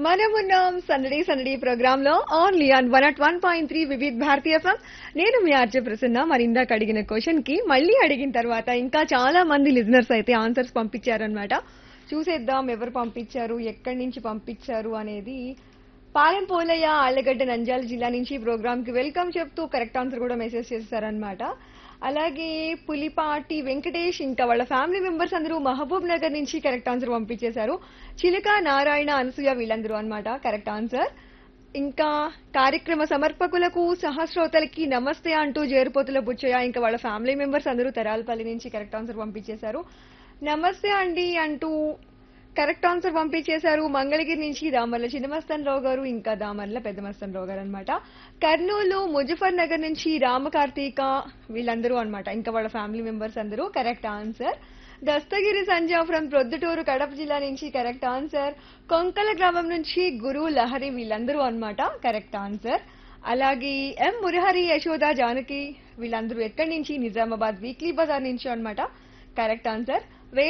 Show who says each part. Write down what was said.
Speaker 1: మనమున్నాం సందడి సందడి ప్రోగ్రామ్ లో only on one at one point three Vividh Bharati F M నేను మీ ఆర్జే ప్రసన్న మరి ఇందాక అడిగిన క్వశ్చన్ కి మళ్ళీ అడిగిన తర్వాత ఇంకా చాలా మంది లిజనర్స్ అయితే ఆన్సర్స్ పంపించారనమాట చూసేద్దాం ఎవరు పంపించారు ఎక్కడి నుంచి పంపించారు అనేది పాలెం పోలయ్య ఆళ్లగడ్డ నంద్యాల జిల్లా నుంచి ప్రోగ్రామ్ కి వెల్కమ్ చెప్తూ కరెక్ట్ ఆన్సర్ కూడా మెసేజ్ చేశారనమాట అలాగే పులిపాటి వెంకటేష్ ఇంకా వాళ్ళ ఫ్యామిలీ మెంబర్స్ అందరూ మహబూబ్ నగర్ నుంచి కరెక్ట్ ఆన్సర్ పంపించేశారు చిలుక నారాయణ అనసూయ వీళ్ళందరూ అన్నమాట కరెక్ట్ ఆన్సర్ ఇంకా కార్యక్రమ సమర్పకులకు సహస్రోతలకి నమస్తే అంటూ జేరుపోతుల బుచ్చయ్య ఇంకా వాళ్ళ ఫ్యామిలీ మెంబర్స్ అందరూ తరాలపల్లి నుంచి కరెక్ట్ ఆన్సర్ పంపించేశారు నమస్తే అండి అంటూ కరెక్ట్ ఆన్సర్ పంపించేశారు మంగళగిరి నుంచి దామర్ల చిన్నమస్తన్ రావు గారు ఇంకా దామర్ల పెద్దమస్తన్ రావు గారు అనమాట కర్నూలు ముజఫర్ నగర్ నుంచి రామకార్తీక వీళ్ళందరూ అన్నమాట ఇంకా వాళ్ళ ఫ్యామిలీ మెంబర్స్ అందరూ correct answer Dastagiri Sanja from Proddatur Kadapa జిల్లా నుంచి కరెక్ట్ ఆన్సర్ కొంకల గ్రామం నుంచి గురు లహరి వీళ్ళందరూ అన్నమాట కరెక్ట్ ఆన్సర్ అలాగే ఎం మురహరి యశోద జానకి వీళ్ళందరూ ఎక్కడి నుంచి నిజామాబాద్ వీక్లీ బజార్ నుంచి అన్నమాట కరెక్ట్ ఆన్సర్